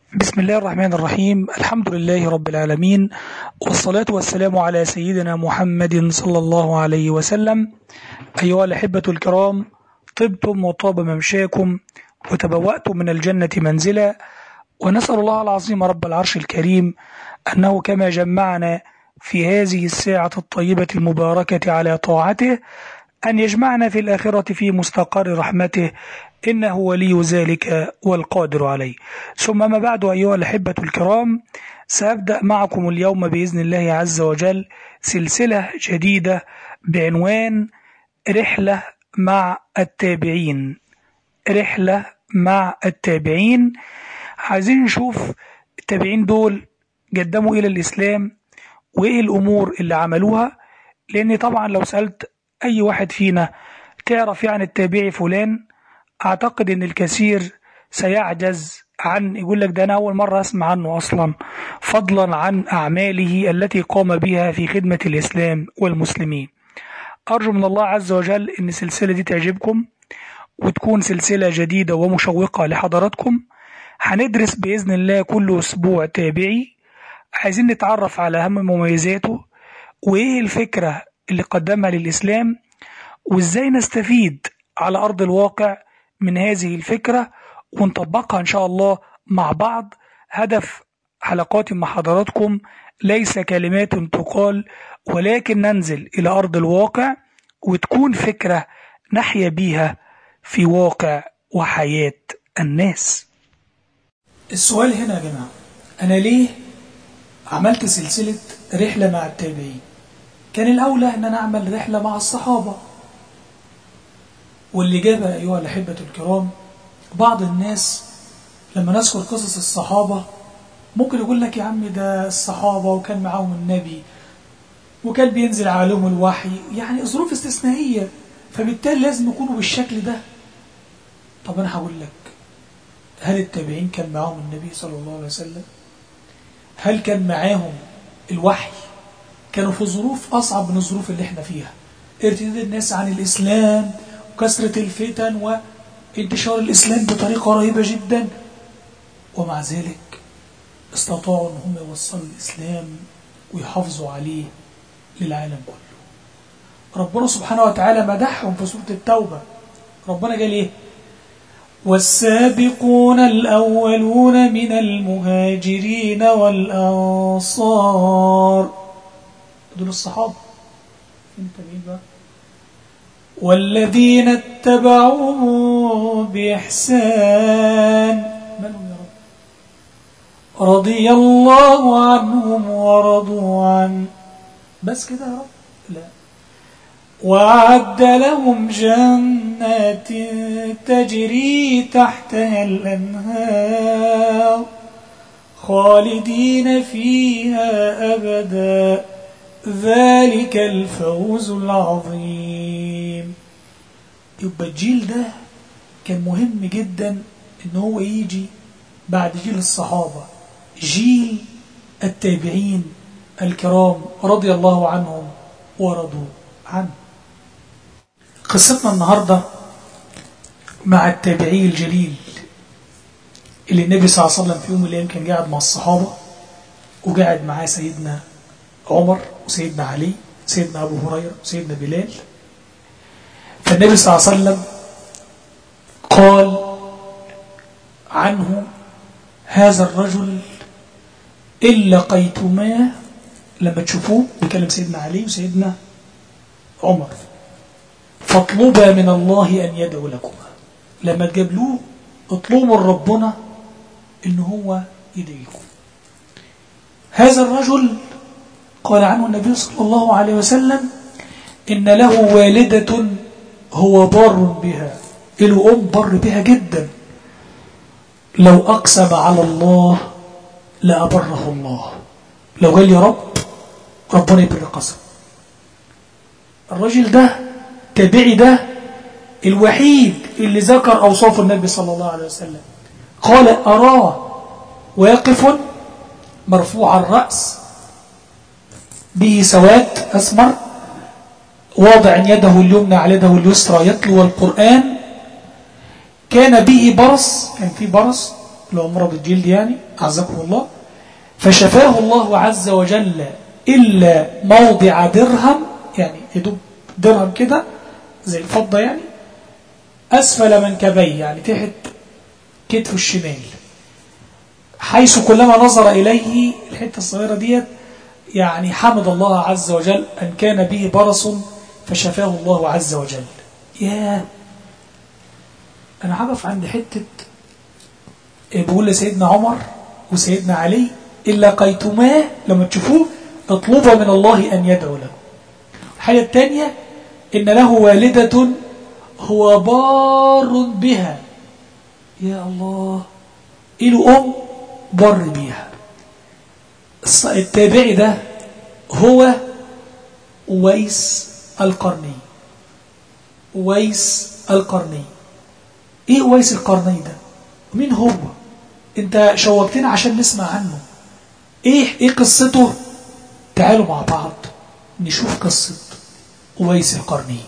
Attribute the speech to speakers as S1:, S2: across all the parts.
S1: بسم الله الرحمن الرحيم الحمد لله رب العالمين والصلاة والسلام على سيدنا محمد صلى الله عليه وسلم أيها الأحبة الكرام طبتم وطاب ممشاكم وتبوأتم من الجنة منزلا ونسأل الله العظيم رب العرش الكريم أنه كما جمعنا في هذه الساعة الطيبة المباركة على طاعته أن يجمعنا في الآخرة في مستقر رحمته إنه ولي ذلك والقادر عليه ثم ما بعد أيها الأحبة الكرام سأبدأ معكم اليوم بإذن الله عز وجل سلسلة جديدة بعنوان رحلة مع التابعين رحلة مع التابعين عايزين نشوف التابعين دول قدموا إلى الإسلام وإيه الأمور اللي عملوها لأن طبعا لو سألت أي واحد فينا تعرف يعني التابعي فلان أعتقد أن الكثير سيعجز عن يقول لك ده أنا أول مرة أسمع عنه أصلا فضلا عن أعماله التي قام بها في خدمة الإسلام والمسلمين أرجو من الله عز وجل أن السلسلة دي تعجبكم وتكون سلسلة جديدة ومشوقة لحضراتكم هندرس بإذن الله كل أسبوع تابعي عايزين نتعرف على أهم مميزاته وإيه الفكرة اللي قدمها للإسلام وإزاي نستفيد على أرض الواقع من هذه الفكرة ونطبقها إن شاء الله مع بعض هدف حلقات مع حضراتكم ليس كلمات تقال ولكن ننزل إلى أرض الواقع وتكون فكرة نحيا بيها في واقع وحياة الناس السؤال هنا يا جماعة أنا ليه عملت سلسلة رحلة مع التابعين كان الأولى أن أنا أعمل رحلة مع الصحابة واللي جابها أيها الأحبة الكرام بعض الناس لما نذكر قصص الصحابة ممكن يقول لك يا عم ده الصحابة وكان معاهم النبي وكان بينزل عليهم الوحي يعني ظروف استثنائية فبالتالي لازم يكونوا بالشكل ده طب أنا هقول لك هل التابعين كان معاهم النبي صلى الله عليه وسلم هل كان معاهم الوحي كانوا في ظروف أصعب من الظروف اللي احنا فيها ارتداد الناس عن الإسلام وكثرة الفتن وانتشار الإسلام بطريقة رهيبة جدا ومع ذلك استطاعوا أن هم يوصلوا الإسلام ويحافظوا عليه للعالم كله ربنا سبحانه وتعالى مدحهم في سورة التوبة ربنا قال إيه والسابقون الأولون من المهاجرين والأنصار دول الصحابة انت مين بقى والذين اتبعوه بإحسان من هم يا رب رضي الله عنهم ورضوا عنه بس كده يا رب لا وأعد لهم جنات تجري تحتها الأنهار خالدين فيها أبدا ذلك الفوز العظيم يبقى الجيل ده كان مهم جدا ان هو يجي بعد جيل الصحابة جيل التابعين الكرام رضي الله عنهم ورضوا عنه قصتنا النهاردة مع التابعي الجليل اللي النبي صلى الله عليه وسلم في يوم من الأيام كان قاعد مع الصحابة وقاعد معاه سيدنا عمر وسيدنا علي سيدنا أبو هريرة وسيدنا بلال فالنبي صلى الله عليه وسلم قال عنه هذا الرجل إن لقيتماه لما تشوفوه بيكلم سيدنا علي وسيدنا عمر فاطلبا من الله أن يدعو لكما لما تقابلوه اطلبوا من ربنا إن هو يدعيكم هذا الرجل قال عنه النبي صلى الله عليه وسلم إن له والدة هو بار بها له أم بر بها جدا لو أقسم على الله لأبره الله لو قال يا رب ربنا يبر قسم الرجل ده تابعي ده الوحيد اللي ذكر أوصاف النبي صلى الله عليه وسلم قال أراه واقف مرفوع الرأس به سواد أسمر واضع يده اليمنى على يده اليسرى يتلو القرآن كان به برص كان في برص اللي هو مرض الجلد يعني أعزكم الله فشفاه الله عز وجل إلا موضع درهم يعني يدوب درهم كده زي الفضة يعني أسفل منكبيه يعني تحت كتفه الشمال حيث كلما نظر إليه الحتة الصغيرة ديت يعني حمد الله عز وجل أن كان به برص فشفاه الله عز وجل يا أنا هقف عند حتة بقول لسيدنا عمر وسيدنا علي إلا قيتما لما تشوفوه اطلبوا من الله أن يدعو له الحاجة الثانية إن له والدة هو بار بها يا الله إله أم بر بيها التابعي ده هو ويس القرني ويس القرني ايه ويس القرني ده مين هو انت شوقتنا عشان نسمع عنه ايه ايه قصته تعالوا مع بعض نشوف قصة ويس القرني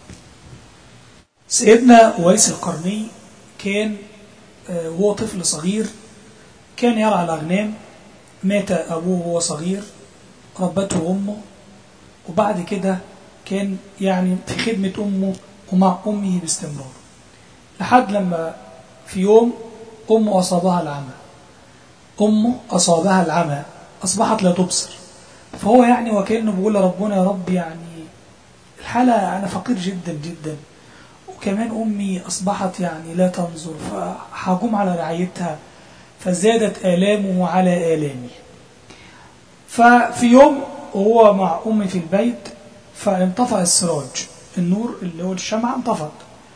S1: سيدنا ويس القرني كان وهو طفل صغير كان يرعى الأغنام مات أبوه وهو صغير ربته أمه وبعد كده كان يعني في خدمة أمه ومع أمه باستمرار لحد لما في يوم أمه أصابها العمى أمه أصابها العمى أصبحت لا تبصر فهو يعني وكأنه بيقول ربنا يا رب يعني الحالة أنا فقير جدا جدا وكمان أمي أصبحت يعني لا تنظر فحاجم على رعايتها فزادت آلامه على آلامي ففي يوم وهو مع أمي في البيت فانطفأ السراج النور اللي هو الشمعة انطفت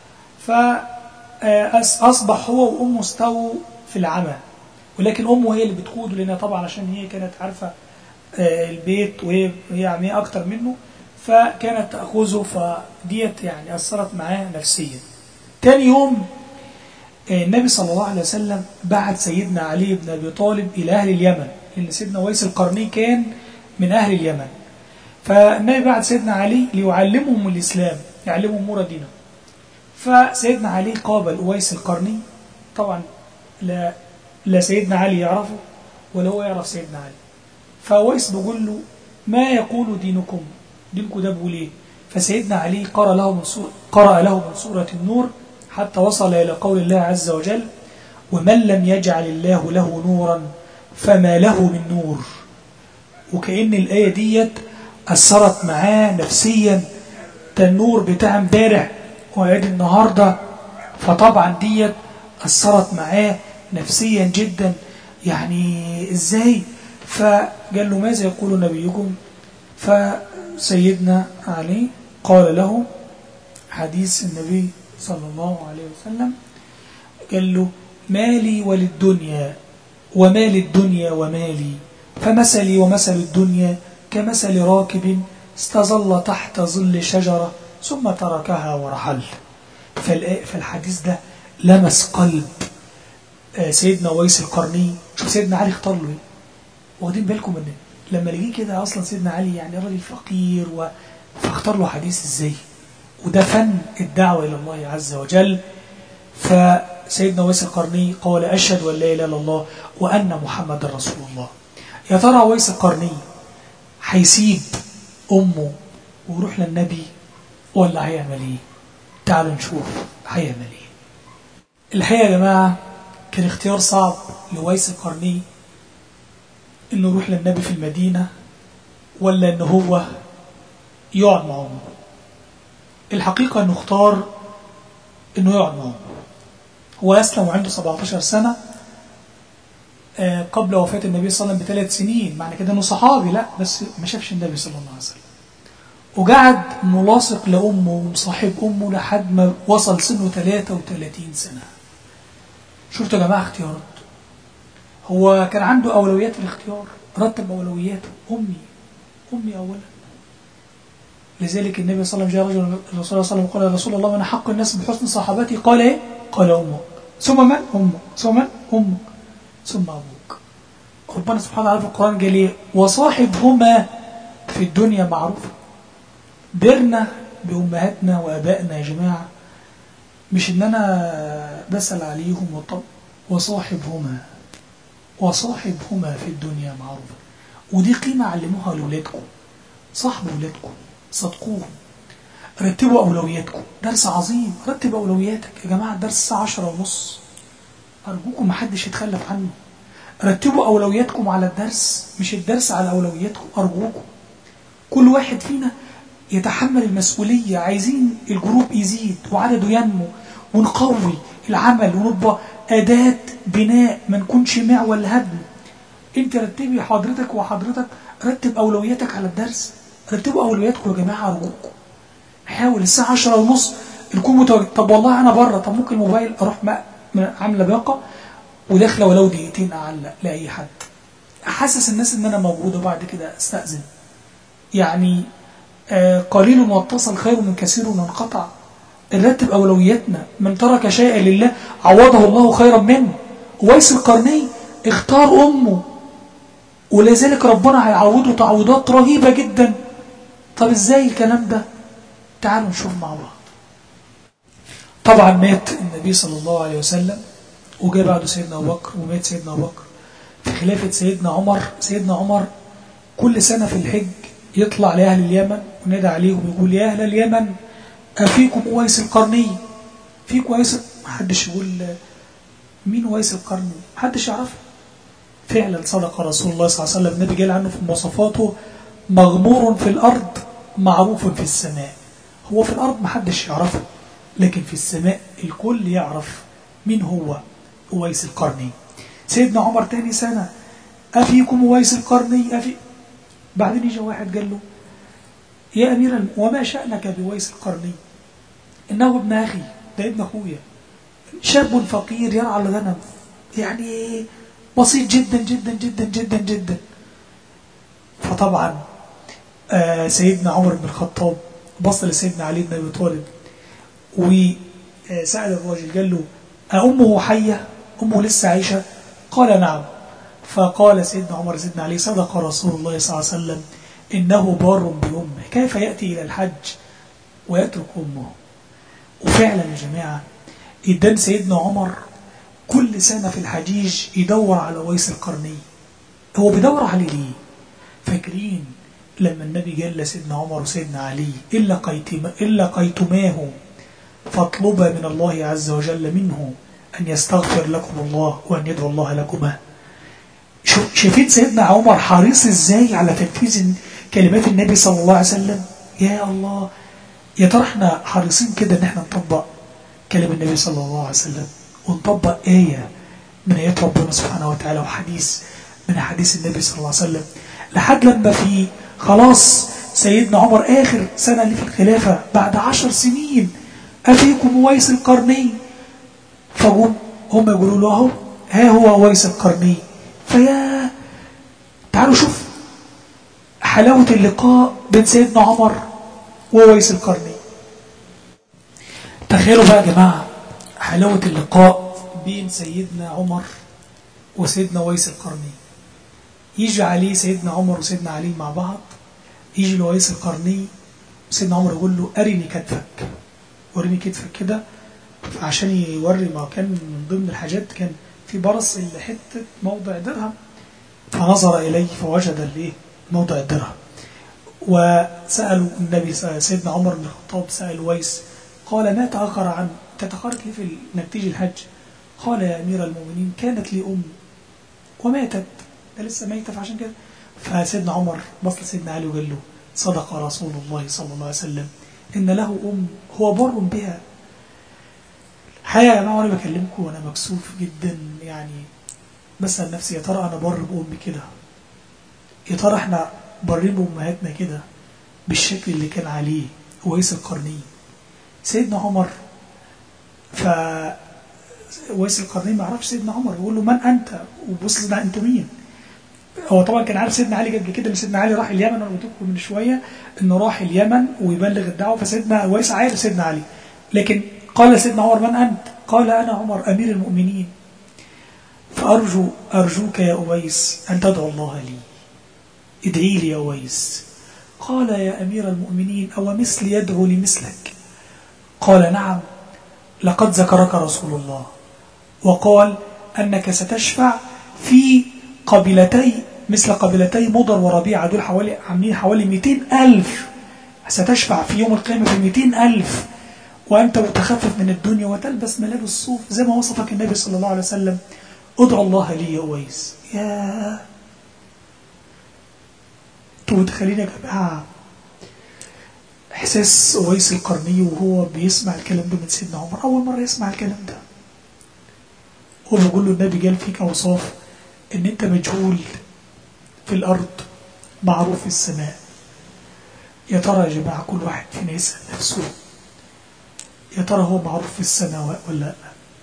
S1: فأصبح هو وأمه استووا في العمى ولكن أمه هي اللي بتقوده لأنها طبعا عشان هي كانت عارفة البيت وهي يعني أكتر منه فكانت تأخذه فديت يعني أثرت معاه نفسيا تاني يوم النبي صلى الله عليه وسلم بعت سيدنا علي بن أبي طالب إلى أهل اليمن لأن سيدنا ويس القرني كان من أهل اليمن فالنبي بعت سيدنا علي ليعلمهم الإسلام يعلمهم أمور دينهم فسيدنا علي قابل أويس القرني طبعا لا, لا سيدنا علي يعرفه ولا هو يعرف سيدنا علي فأويس بيقول له ما يقول دينكم دينكم ده بيقول ايه فسيدنا علي قرأ له من سورة, قرأ له من سورة النور حتى وصل إلى قول الله عز وجل ومن لم يجعل الله له نورا فما له من نور وكأن الآية ديت أثرت معاه نفسيا النور بتاع امبارح وعيد النهاردة فطبعا ديت أثرت معاه نفسيا جدا يعني إزاي فقال له ماذا يقول نبيكم فسيدنا علي قال له حديث النبي صلى الله عليه وسلم قال له مالي وللدنيا ومال الدنيا ومالي فمثلي ومثل الدنيا كمثل راكب استظل تحت ظل شجرة ثم تركها ورحل فالحديث ده لمس قلب سيدنا ويس القرني شوف سيدنا علي اختار له ايه واخدين بالكم ان لما لقيه كده اصلا سيدنا علي يعني راجل فقير و... فاختار له حديث ازاي وده فن الدعوة إلى الله عز وجل فسيدنا ويس القرني قال أشهد أن لا إله إلا الله وأن محمد رسول الله يا ترى ويس القرني هيسيب أمه ويروح للنبي ولا هيعمل إيه تعالوا نشوف هيعمل إيه الحقيقة يا جماعة كان اختيار صعب لويس القرني إنه يروح للنبي في المدينة ولا إنه هو يقعد مع أمه الحقيقة أنه اختار أنه يقعد معهم هو أسلم وعنده 17 سنة قبل وفاة النبي صلى الله عليه وسلم بثلاث سنين معنى كده أنه صحابي لا بس ما شافش النبي صلى الله عليه وسلم وقعد ملاصق لأمه ومصاحب أمه لحد ما وصل سنه 33 سنة شفتوا يا جماعة اختيارات هو كان عنده أولويات في الاختيار رتب أولوياته أمي أمي أولا لذلك النبي صلى الله عليه وسلم جاء رجل الرسول صلى الله عليه وسلم قال يا رسول الله من حق الناس بحسن صحابتي قال ايه قال امك ثم من امك ثم من امك ثم ابوك ربنا سبحانه وتعالى في القران قال ايه وصاحبهما في الدنيا معروفه برنا بامهاتنا وابائنا يا جماعه مش ان انا بسال عليهم وطب وصاحبهما وصاحبهما في الدنيا معروفا ودي قيمة علموها لأولادكم صاحبوا أولادكم صدقوهم رتبوا أولوياتكم درس عظيم رتب أولوياتك يا جماعة الدرس الساعة عشرة ونص أرجوكم محدش يتخلف عنه رتبوا أولوياتكم على الدرس مش الدرس على أولوياتكم أرجوكم كل واحد فينا يتحمل المسؤولية عايزين الجروب يزيد وعدده ينمو ونقوي العمل ونبقى أداة بناء ما نكونش معول هدم انت رتبي حضرتك وحضرتك رتب أولوياتك على الدرس رتبوا أولوياتكم يا جماعة أرجوكم حاول الساعة عشرة ونص نكون متواجد طب والله أنا بره طب ممكن الموبايل أروح عاملة باقة وداخله ولو دقيقتين أعلق لأي حد أحسس الناس إن أنا موجود وبعد كده أستأذن يعني آه قليل واتصل خير من كثير وانقطع نرتب أولوياتنا من ترك شيئا لله عوضه الله خيرا منه ويس القرني اختار أمه ولذلك ربنا هيعوضه تعويضات رهيبة جدا طب ازاي الكلام ده تعالوا نشوف مع بعض طبعا مات النبي صلى الله عليه وسلم وجاء بعده سيدنا أبو بكر ومات سيدنا أبو بكر في خلافة سيدنا عمر سيدنا عمر كل سنة في الحج يطلع لأهل اليمن ونادى عليهم يقول يا أهل اليمن أفيكم أويس القرني فيكم أويس محدش يقول مين أويس القرني محدش يعرفه فعلا صدق رسول الله صلى الله عليه وسلم النبي قال عنه في مواصفاته مغمور في الأرض معروف في السماء هو في الأرض محدش يعرفه لكن في السماء الكل يعرف مين هو أويس القرني سيدنا عمر تاني سنة أفيكم أويس القرني أفي بعدين يجي واحد قال له يا أمير الم... وما شأنك بويس القرني إنه ابن أخي ده ابن أخويا شاب فقير يرعى الغنم يعني بسيط جدا جدا جدا جدا جدا فطبعا آه سيدنا عمر بن الخطاب بص لسيدنا علي بن أبي طالب وسأل الراجل قال له أأمه حية أمه لسه عايشة قال نعم فقال سيدنا عمر سيدنا علي صدق رسول الله صلى الله عليه وسلم إنه بار بأمه كيف يأتي إلى الحج ويترك أمه وفعلا يا جماعة إدان سيدنا عمر كل سنة في الحجيج يدور على ويس القرني هو بيدور عليه ليه فاكرين لما النبي قال لسيدنا عمر وسيدنا علي إلا, قيتما إلا قيتماه فاطلبا من الله عز وجل منه أن يستغفر لكم الله وأن يدعو الله لكما شايفين سيدنا عمر حريص ازاي على تنفيذ كلمات النبي صلى الله عليه وسلم يا الله يا ترى احنا حريصين كده ان احنا نطبق كلام النبي صلى الله عليه وسلم ونطبق آية من آيات ربنا سبحانه وتعالى وحديث من أحاديث النبي صلى الله عليه وسلم لحد لما في خلاص سيدنا عمر آخر سنة اللي في الخلافة بعد عشر سنين أفيكم ويس القرني فهم هم يقولوا له ها هو ويس القرني فيا تعالوا شوف حلاوة اللقاء بين سيدنا عمر وويس القرني تخيلوا بقى يا جماعة حلاوة اللقاء بين سيدنا عمر وسيدنا ويس القرني يجي عليه سيدنا عمر وسيدنا علي مع بعض يجي لويس القرني وسيدنا عمر يقول له أرني كتفك وريني كتفك كده عشان يوري ما كان من ضمن الحاجات كان في برص اللي حتة موضع درهم فنظر إليه فوجد الايه موضع الدرهم وسألوا النبي سيدنا عمر بن الخطاب سأل ويس قال ما تأخر عن تتخرج لي في انك تيجي الحج قال يا أمير المؤمنين كانت لي أم وماتت ده لسه ميتة فعشان كده فسيدنا عمر بص لسيدنا علي وقال له صدق رسول الله صلى الله عليه وسلم إن له أم هو بر بها حقيقة يا جماعة وأنا بكلمكم وأنا مكسوف جدا يعني بسأل نفسي يا ترى أنا بر بأمي كده يا ترى إحنا برين بأمهاتنا كده بالشكل اللي كان عليه ويس القرني سيدنا عمر ف ويس القرني ما عرفش سيدنا عمر يقول له من أنت وبص لنا أنتوا مين هو طبعا كان عارف سيدنا علي قبل كده ان سيدنا علي راح اليمن انا قلت لكم من شويه انه راح اليمن ويبلغ الدعوه فسيدنا ويس عارف سيدنا علي لكن قال سيدنا عمر من أنت قال أنا عمر أمير المؤمنين فأرجو أرجوك يا أويس أن تدعو الله لي ادعي لي يا أويس قال يا أمير المؤمنين أو مثلي يدعو لمثلك قال نعم لقد ذكرك رسول الله وقال أنك ستشفع في قبيلتي مثل قبيلتي مضر وربيعة دول حوالي عاملين حوالي 200 ألف ستشفع في يوم القيامة في 200 ألف وأنت متخفف من الدنيا وتلبس ملابس صوف زي ما وصفك النبي صلى الله عليه وسلم ادعو الله لي يا أويس يا انتوا متخيلين يا جماعة إحساس أويس القرني وهو بيسمع الكلام ده من سيدنا عمر أول مرة يسمع الكلام ده هو بيقول له النبي قال فيك أوصاف إن أنت مجهول في الأرض معروف في السماء يا ترى يا جماعة كل واحد فينا يسأل نفسه يا ترى هو معروف في السماء ولا لا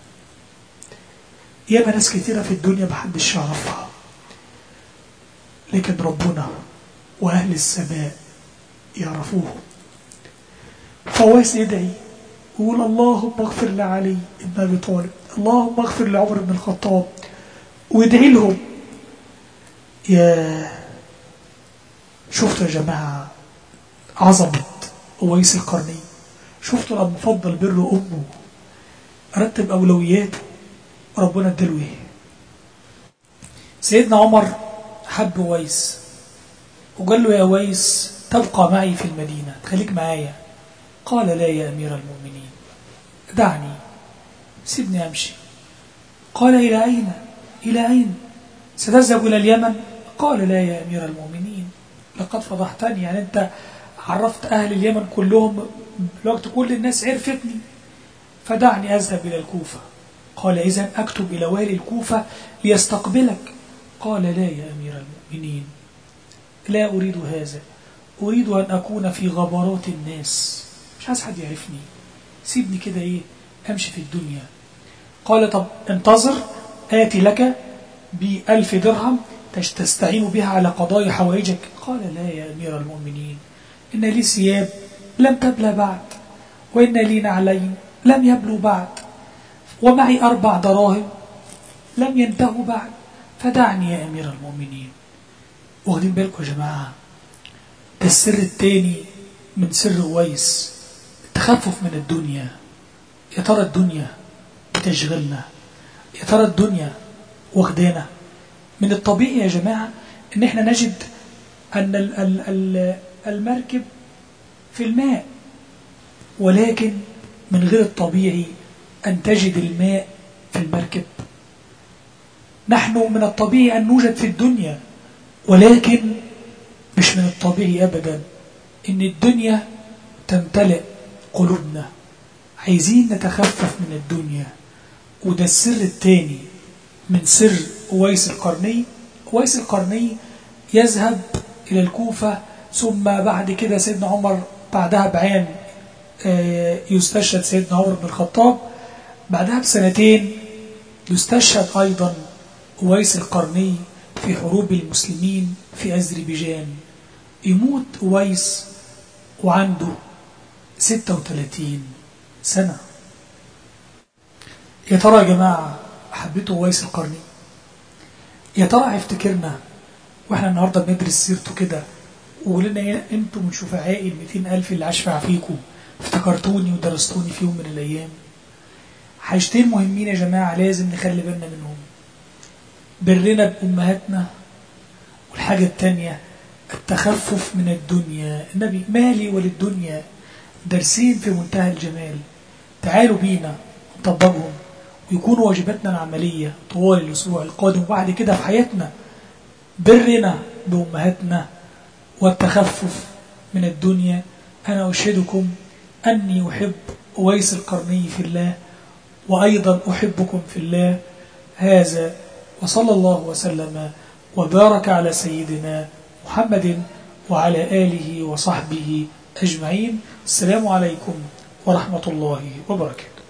S1: ياما ناس كتيرة في الدنيا محدش يعرفها لكن ربنا وأهل السماء يعرفوه فواس يدعي يقول اللهم اغفر لعلي ابن أبي طالب اللهم اغفر لعمر بن الخطاب وادعي لهم يا شفتوا يا جماعة عظمة أويس القرني شفتوا لما فضل بر أمه رتب أولوياته ربنا اداله ايه سيدنا عمر حب ويس وقال له يا ويس تبقى معي في المدينة تخليك معايا قال لا يا أمير المؤمنين دعني سيبني أمشي قال إلى أين إلى أين ستذهب إلى اليمن قال لا يا أمير المؤمنين لقد فضحتني يعني أنت عرفت أهل اليمن كلهم الوقت كل الناس عرفتني فدعني أذهب إلى الكوفة قال إذا أكتب إلى والي الكوفة ليستقبلك قال لا يا أمير المؤمنين لا أريد هذا أريد أن أكون في غبرات الناس مش عايز حد يعرفني سيبني كده إيه أمشي في الدنيا قال طب انتظر آتي لك بألف درهم تستعين بها على قضاء حوائجك قال لا يا أمير المؤمنين إن لي ثياب لم تبلى بعد وإن لي نعلين لم يبلوا بعد ومعي أربع دراهم لم ينتهوا بعد فدعني يا أمير المؤمنين واخدين بالكم يا جماعة ده السر التاني من سر ويس التخفف من الدنيا يا ترى الدنيا بتشغلنا يا ترى الدنيا واخدانا من الطبيعي يا جماعة ان احنا نجد ان ال ال ال المركب في الماء ولكن من غير الطبيعي أن تجد الماء في المركب نحن من الطبيعي أن نوجد في الدنيا ولكن مش من الطبيعي أبدا إن الدنيا تمتلئ قلوبنا عايزين نتخفف من الدنيا وده السر الثاني من سر أويس القرني أويس القرني يذهب إلى الكوفة ثم بعد كده سيدنا عمر بعدها بعام يستشهد سيدنا عمر بن الخطاب بعدها بسنتين يستشهد أيضا أويس القرني في حروب المسلمين في أذربيجان يموت أويس وعنده 36 سنة يا ترى يا جماعة حبيتوا أويس القرني يا ترى هيفتكرنا واحنا النهاردة بندرس سيرته كده وقولنا ايه انتوا من شفعائي ال 200 ألف اللي هشفع فيكم افتكرتوني ودرستوني في يوم من الأيام حاجتين مهمين يا جماعة لازم نخلي بالنا منهم برنا بأمهاتنا والحاجة التانية التخفف من الدنيا النبي مالي وللدنيا درسين في منتهى الجمال تعالوا بينا نطبقهم ويكونوا واجباتنا العملية طوال الأسبوع القادم وبعد كده في حياتنا برنا بأمهاتنا والتخفف من الدنيا أنا أشهدكم أني أحب أويس القرني في الله وأيضا أحبكم في الله هذا وصلى الله وسلم وبارك على سيدنا محمد وعلى آله وصحبه أجمعين السلام عليكم ورحمة الله وبركاته